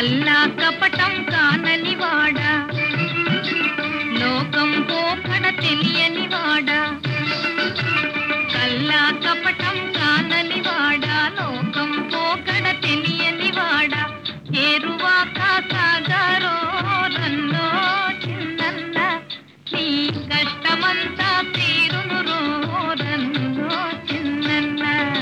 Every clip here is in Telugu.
కల్లా కపటం కానని వాడా లోకం పోకడ తెలియని వాడా కల్లా కపటం కానని వాడా లోకం పోకడ తెలియని వాడా ఏరువాక సాగరో రన్నో చిన్నన్న నీ కష్టమంతా తీరును రో రన్నో చిన్నన్న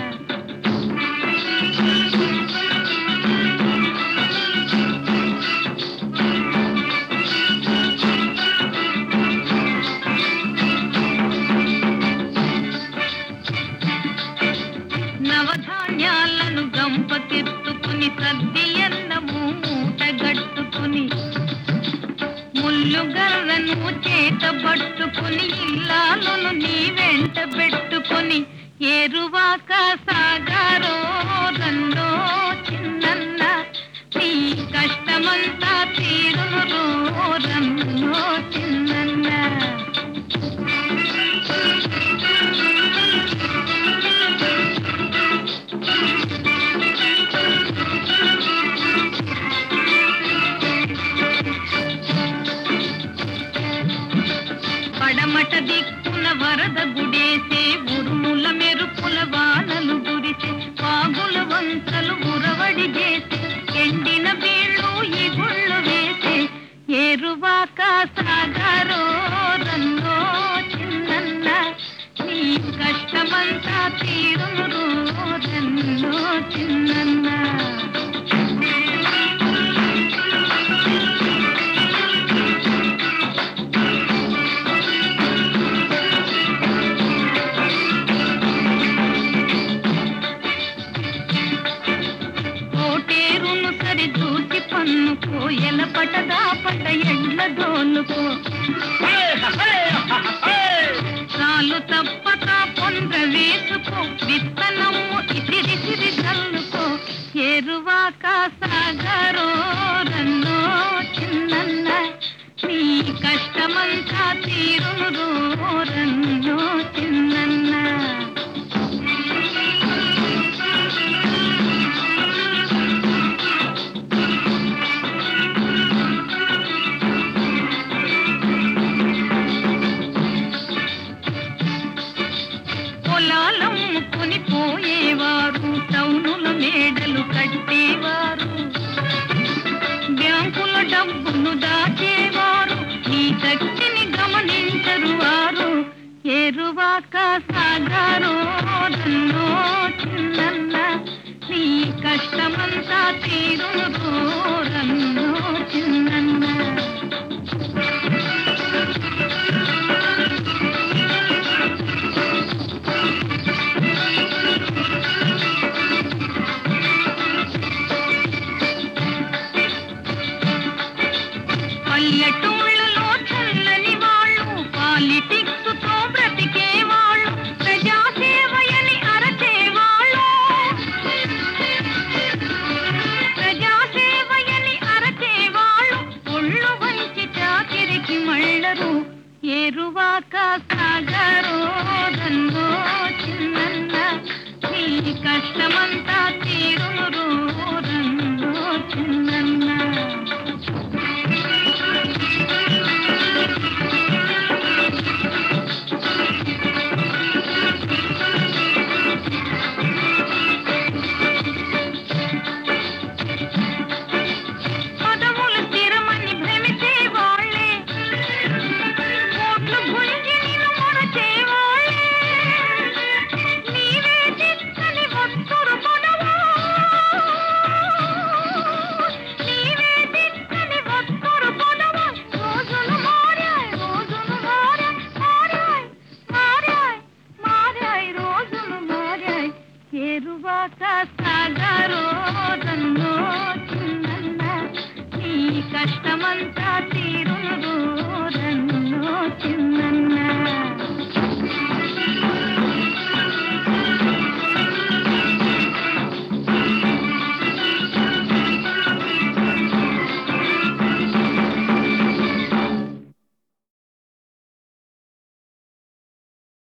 నవధాన్యాలను గంపకెత్తుకుని సద్ది అన్నము మూటగట్టుకుని ముళ్ళు గర్రను చేత పట్టుకుని ఇల్లాలను నీ వెంట పెట్టుకుని ఏరువాక సాగారో రన్నో చిన్నన్న నీ కష్టమంతా తీరును రో రన్నో చిన్నన్న పడమట దిక్కున వరద గుడేసే ఉరుముల మెరుపుల వానలు గురిసే వాగుల వంతలు ఉరవడి చేసే ఎండిన బీళ్ళు ఈ గుళ్ళు వేసే ఏరువాక సాగరో రన్నో చిన్నన్న నీ కష్టమంతా తీరును రో రన్నో చిన్నన్న కోటేరును సరి చూసి పన్నుకో ఎల పటదా పట ఎండ్ల దోలుకో చాలు తప్పక పొంద వేసుకో విత్తనము ఇసిరిసిరి చల్లుకో ఎరువాక సాగరో రన్నో చిన్నన్న నీ కష్టమంతా తీరును రో రన్నో చిన్నన్న పొలాలమ్ముకుని పోయేవారు టౌనుల మేడలు కట్టేవారు బ్యాంకుల డబ్బును దాచేవారు ఈ శక్తిని గమనించరు వారు ఎరువాక సాగారో రన్నో చిన్నన్న నీ కష్టమంతా తీరును రన్నో